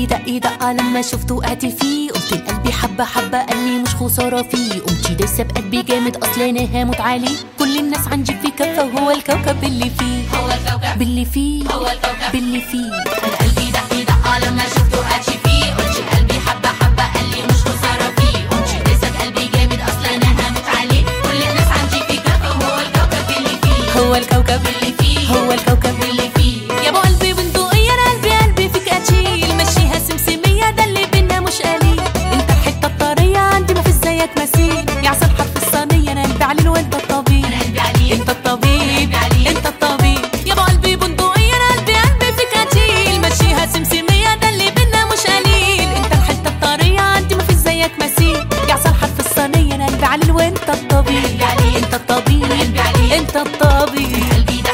قلبي دق دقة لما شفته وقعت فيه قلت لقلبي حبة حبة قال لي مش خسارة فيه قمت دايسة بقلبي جامد أصل أنا هموت عليه كل الناس عندي في كفة وهو الكوكب اللي فيه هو الكوكب باللي فيه هو الكوكب باللي فيه انا قلبي دق دقة لما شفته قاتش فيه قلت قلبي حبة حبة قال لي مش خسارة فيه قلت لسه قلبي جامد اصلا انا هموت عليه كل الناس عندي في كفة وهو الكوكب اللي فيه هو الكوكب اللي فيه هو الكوكب اللي فيه يا ابو قلبي بندقية انا قلبي قلبي فيك اشيل مشيها سمسمية ده اللي بينا مش قليل انت الحتة الطرية عندي ما في زيك مثيل يا عسل حرف الصينية انا قلبي عليل وانت الطبيب انا قلبي عليه انت الطبيب قلبي عليه. انت الطبيب يا ابو قلبي بندقية انا قلبي قلبي فيك اشيل مشيها سمسمية ده اللي بينا مش قليل انت الحتة الطرية عندي ما في زيك مثيل يا عسل حرف الصينية انا قلبي عليل وانت الطبيب قلبي عليه. انت الطبيب قلبي عليه. انت الطبيب قلبي